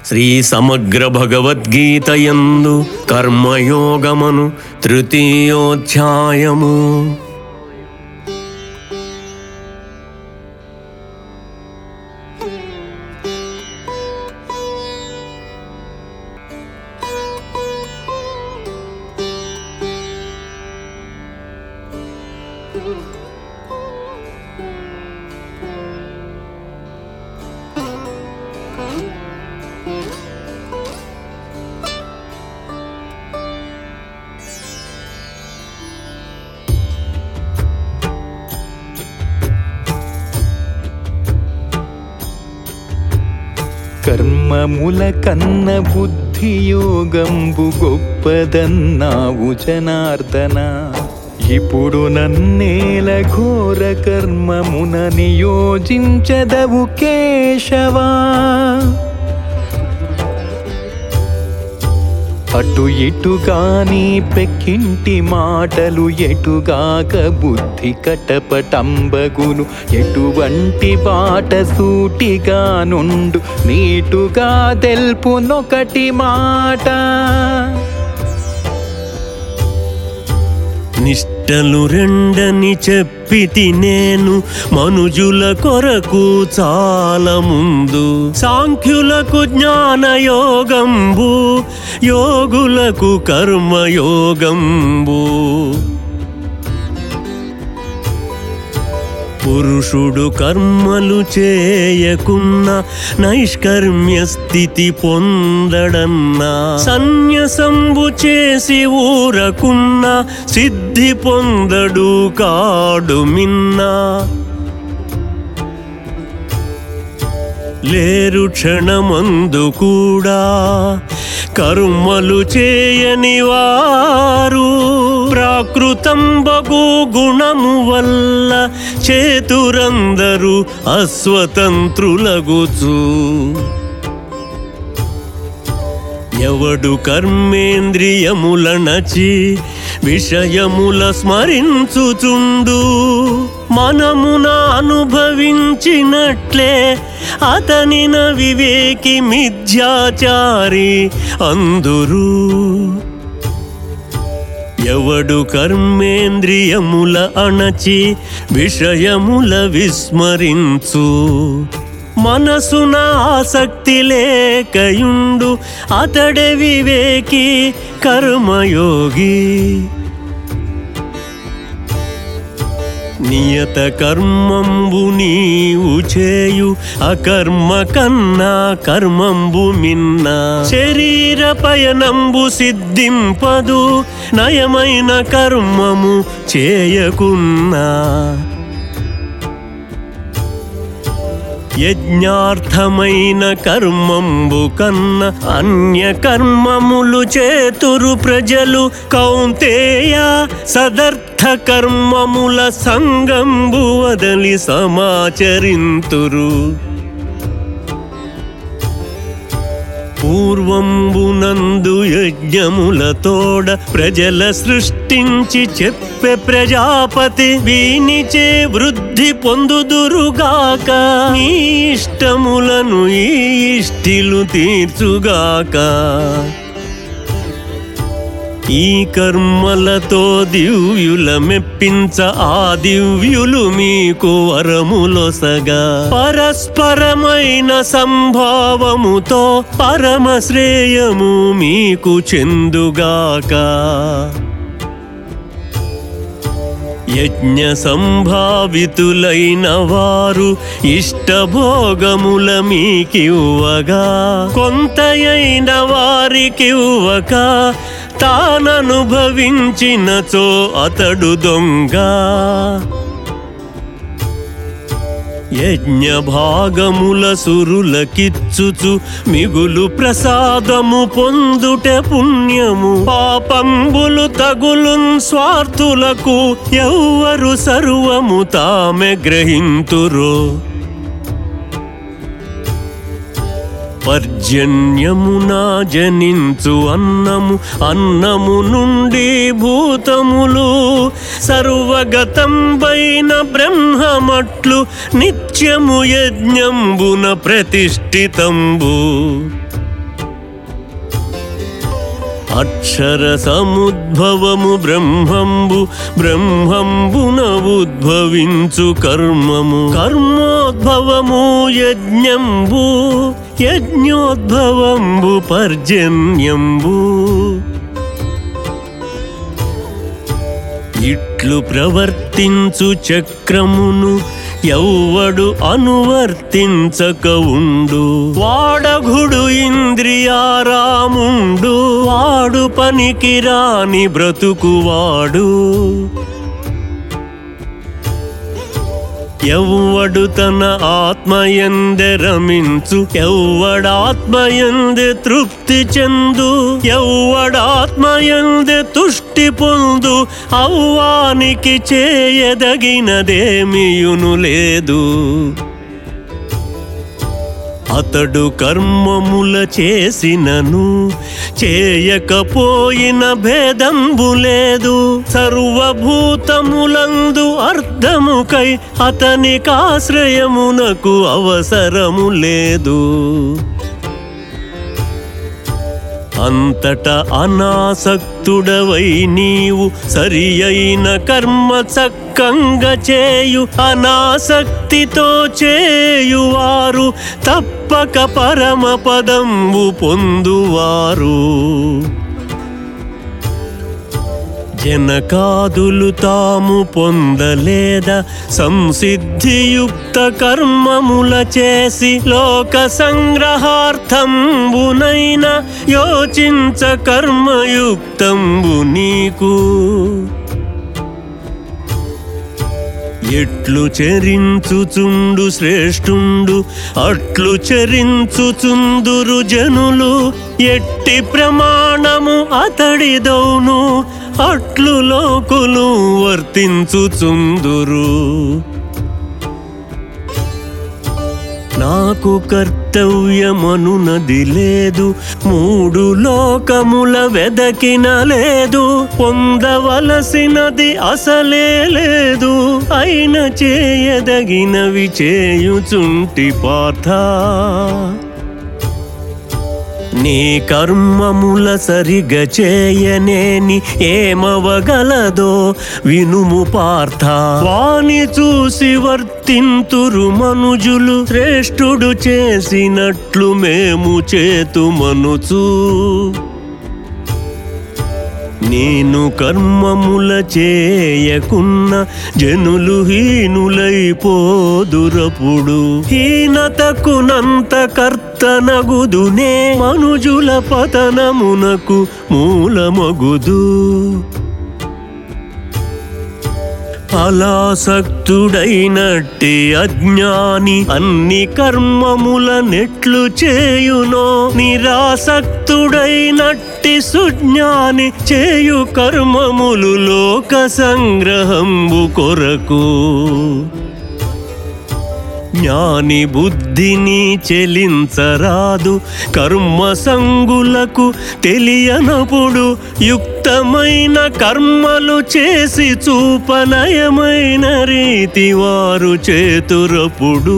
శ్రీ సమగ్ర భగవద్గీతయందు కర్మయోగమను తృతీయోధ్యాయము కర్మముల కన్న బుద్ధియోగంబు గొప్పదన్నావు జనార్దన ఇప్పుడు నన్నేల ఘోర కర్మమున నియోజించదవు కేశవా అటు ఇటుగాని పెక్కింటి మాటలు ఎటుగాక బుద్ధి కటపటంబగును ఎటువంటి బాట సూటిగా నుండు నీటుగా తెల్పునొకటి మాట నిష్టలు రెండని చెప్పితి నేను మనుజుల కొరకు చాలా ముందు సాంఖ్యులకు జ్ఞానయోగంబు యోగులకు కర్మయోగంబు పురుషుడు కర్మలు చేయకున్న నైష్కర్మ్య స్థితి పొందడన్నా సన్యసంబు చేసి ఊరకున్న సిద్ధి పొందడు కాడు మిన్నా లేరు క్షణమందు కూడా కర్మలు చేయని వారు ప్రాకృతం బగు గుణము వల్ల చేతురందరూ అస్వతంత్రులగుచు ఎవడు కర్మేంద్రియముల నచి విషయముల స్మరించుచుండు మనమున అనుభవించినట్లే అతనిన వివేకి మిథ్యాచారి అందురు ఎవడు కర్మేంద్రియముల అణచి విషయముల విస్మరించు మనసున ఆసక్తి లేకయుండు అతడే వివేకి కర్మయోగి నియత కర్మంబు నీవు చేయు అకర్మ కన్నా కర్మంబు మిన్న శరీర పయనంబు సిద్ధింపదు నయమైన కర్మము చేయకున్నా యజ్ఞార్థమైన కర్మంబు కన్న అన్య కర్మములు చేతురు ప్రజలు కౌంతేయ సదర్థ కర్మముల సంగంబు వదలి సమాచరింతురు పూర్వంబునందు యజ్ఞములతోడ ప్రజల సృష్టించి చెప్పే ప్రజాపతి వీనిచే వృద్ధి పొందుదురుగాక ఈ ఇష్టములను ఈ ఇష్టిలు తీర్చుగాక ఈ కర్మలతో దివ్యుల మెప్పించ ఆ దివ్యులు మీకు వరములొసగా పరస్పరమైన సంభావముతో పరమ శ్రేయము మీకు చెందుగాక యజ్ఞ సంభావితులైన వారు ఇష్టభోగముల మీకివ్వగా కొంతయైన వారికివ్వక తాననుభవించినచో అతడు దొంగ యజ్ఞ భాగముల సురులకిచ్చుచు మిగులు ప్రసాదము పొందుట పుణ్యము పాపంబులు తగులున్ స్వార్థులకు ఎవ్వరు సర్వము తామె గ్రహింతురో పర్జన్యమున జనించు అన్నము అన్నము నుండి భూతములు సర్వగతంబైన బ్రహ్మమట్లు నిత్యము యజ్ఞంబున ప్రతిష్ఠితంబు అక్షర సముద్భవము బ్రహ్మంబు బ్రహ్మంబున ఉద్భవించు కర్మము కర్మోద్భవము యజ్ఞంబు యజ్ఞోద్భవంబు పర్జన్యంబు ఇట్లు ప్రవర్తించు చక్రమును ఎవ్వడు అనువర్తించక ఉండు వాడగుడు ఇంద్రియారాముండు వాడు పనికిరాని బ్రతుకువాడు ఎవ్వడు తన ఆత్మయందె రమించు ఎవ్వడాత్మయందె తృప్తి చెందు ఎవ్వడాత్మయందె తుష్టి పొందు అవ్వానికి చేయదగినదేమియును లేదు అతడు కర్మముల చేసినను చేయకపోయిన భేదంబు లేదు సర్వభూతములందు అర్థముకై అతనికాశ్రయమునకు అవసరము లేదు అంతట అనాసక్తుడవై నీవు సరి అయిన కర్మ చక్కంగా చేయు అనాసక్తితో చేయువారు తప్పక పరమ పదంబు పొందువారు జనకాదులు తాము పొందలేదా సంసిద్ధియుక్త కర్మముల చేసి లోక సంగ్రహార్థంబునైన యోచించ కర్మయుక్తంబు నీకు ఎట్లు చెరించుచుండు శ్రేష్ఠుండు అట్లు చెరించుచుందురు జనులు ఎట్టి ప్రమాణము అతడిదౌను అట్లు లోకులు వర్తించుచుందురు నాకు కర్తవ్యమనునది లేదు మూడు లోకముల వెదకిన లేదు పొందవలసినది అసలే లేదు అయిన చేయదగినవి చేయుచుంటి పార్థ నీ కర్మముల సరిగ చేయనేని ఏమవగలదో వినుము పార్థ వాని చూసి వర్తింతురు మనుజులు శ్రేష్ఠుడు చేసినట్లు మేము చేతుమనుచు నేను కర్మముల చేయకున్న జనులు హీనులైపోదురపుడు హీనతకునంత కర్తనగుదునే మనుజుల పతనమునకు మూలమగుదు ఫలాసక్తుడైనట్టి అజ్ఞాని అన్ని కర్మముల నెట్లు చేయునో నిరాసక్తుడైనట్టి సుజ్ఞాని చేయు కర్మములు లోక సంగ్రహంబు కొరకు జ్ఞాని బుద్ధిని చెలించరాదు కర్మ సంగులకు తెలియనప్పుడు యుక్తమైన కర్మలు చేసి చూపనయమైన రీతి వారు చేతురపుడు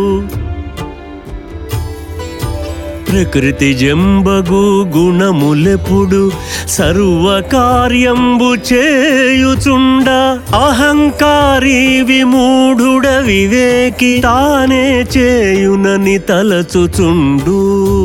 ప్రకృతి జంబగు గుణములెప్పుడు సర్వకార్యంబు చేయుచుండ అహంకారి విమూఢుడ వివేకి తానే చేయునని తలచుచుండు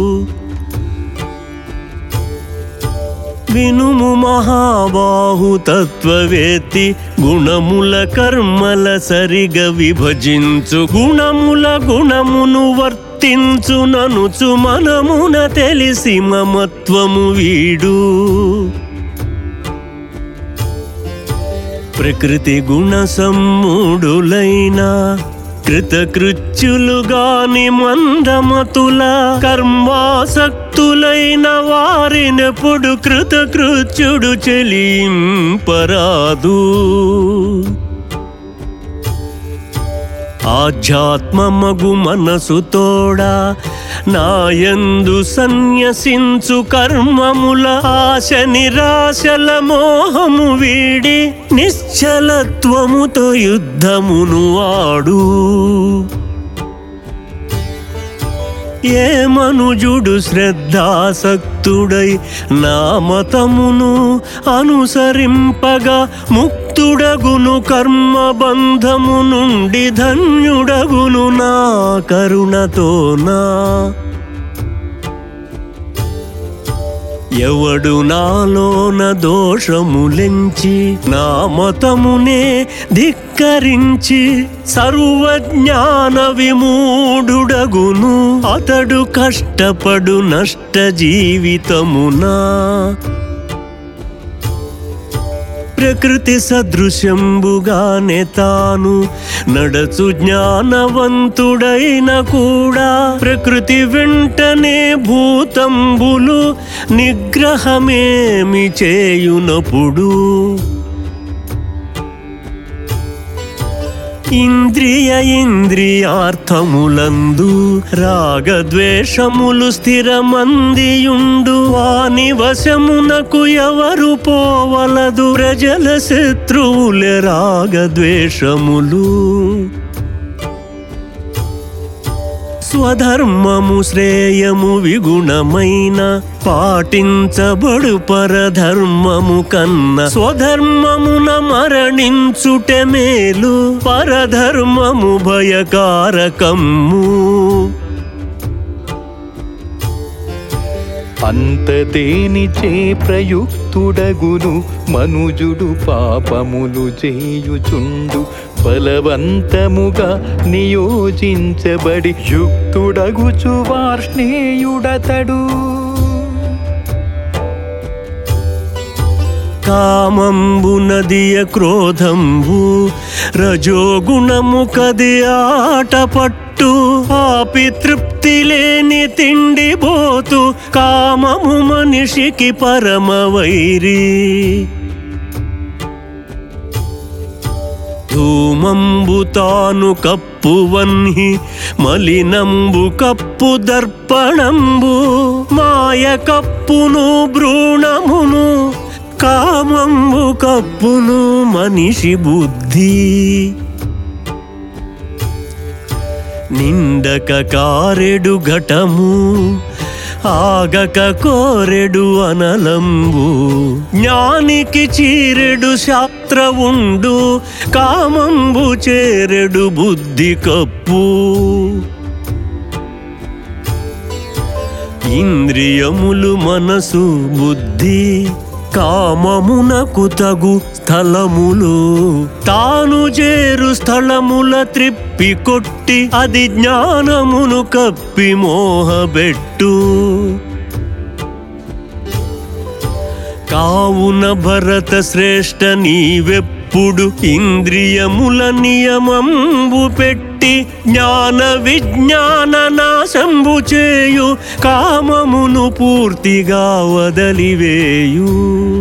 వినుము మహాబాహు తత్వవేత్తి గుణముల కర్మల సరిగ విభజించు గుణముల గుణమును వర్తించు ననుచు మనమున తెలిసి మమత్వము వీడు ప్రకృతి గుణ సమ్ముడులైన కృతకృత్యులు గాని మందమతుల కర్మాసక్తులైన వారినెప్పుడు కృతకృత్యుడు చెలింపరాదు ఆధ్యాత్మమగు మనసు తోడా నాయందు సన్యసించు కర్మముల ఆశ నిరాశల మోహము వీడి నిశ్చలత్వముతో యుద్ధమును ఆడు ఏ మనుజుడు శ్రద్ధాసక్తుడై నా మతమును అనుసరింపగా ముక్తుడగును కర్మబంధము నుండి ధన్యుడగును నా కరుణతోనా ఎవడు నాలోన దోషములెంచి నా మతమునే ధిక్కరించి సర్వజ్ఞాన విమూఢుడగును అతడు కష్టపడు నష్ట జీవితమునా ప్రకృతి సదృశంబుగానే తాను నడచు జ్ఞానవంతుడైన కూడా ప్రకృతి వెంటనే భూతంబులు నిగ్రహమేమి చేయునప్పుడు ఇంద్రియ ఇంద్రియార్థములందు రాగద్వేషములు స్థిరమందియుండు వాని వశమునకు ఎవరు పోవలదు ప్రజల శత్రువులే రాగద్వేషములు స్వధర్మము శ్రేయము విగుణమైన పాటించబడు పరధర్మము కన్న స్వధర్మమున మరణించుట మేలు పరధర్మము భయకారకమ్ము అంతదేనిచే ప్రయుక్తుడగును మనుజుడు పాపములు చేయుచుండు బలవంతముగా నియోజించబడి యుక్తుడగుచు వార్ష్ణేయుడతడు కామంబు నదియ క్రోధంబు రజోగుణము కది ఆట పట్టు ఆపి తృప్తి లేని తిండి బోతు కామము మనిషికి పరమ వైరి ధూమంబు తాను కప్పు వన్హి మలినంబు కప్పు దర్పణంబు మాయ కప్పును భ్రూణమును కామంబు కప్పును మనిషి బుద్ధి నిందక కారెడు ఘటము ఆగక కోరెడు అనలంబు జ్ఞానికి చీరెడు శాస్త్రవుండు కామంబు చేరెడు బుద్ధి కప్పు ఇంద్రియములు మనసు బుద్ధి కామమునకు తగు స్థలములు తాను చేరు స్థలముల త్రిప్పి కొట్టి అది జ్ఞానమును కప్పి మోహబెట్టు కావున భరత శ్రేష్ఠ నీవెప్పుడు ఇంద్రియముల నియమంబు పెట్టి జ్ఞాన విజ్ఞాన నాశంబు చేయు కామమును పూర్తిగా వదలివేయు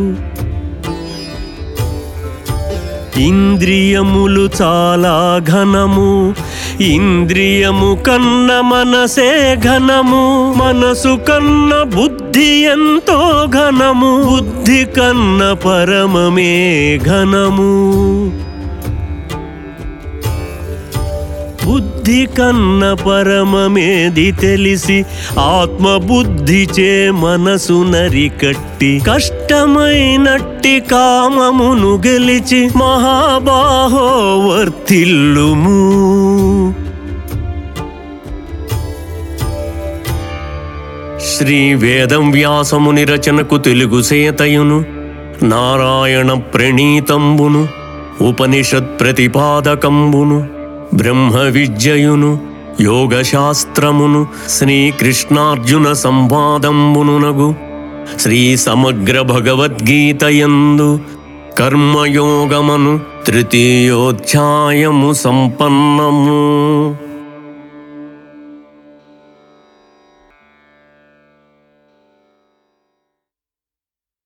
ఇంద్రియములు చాలా ఘనము ఇంద్రియము కన్న మనసే ఘనము మనసు కన్న బుద్ధి ఎంతో ఘనము బుద్ధి కన్న పరమమే ఘనము బుద్ధి కన్న పరమమేది తెలిసి ఆత్మబుద్ధి చే మనసు నరికట్టి కష్టమైనట్టి కామమును గెలిచి మహాబాహో వర్తిల్లుము శ్రీ వేదం వ్యాసముని రచనకు తెలుగు సేతయును నారాయణ ప్రణీతంబును ఉపనిషత్ ప్రతిపాదకంబును బ్రహ్మ విద్యయును యోగశాస్త్రమును శ్రీకృష్ణార్జున సంవాదంబునునగు శ్రీ సమగ్ర భగవద్గీతయందు కర్మయోగమను తృతీయోధ్యాయము సంపన్నము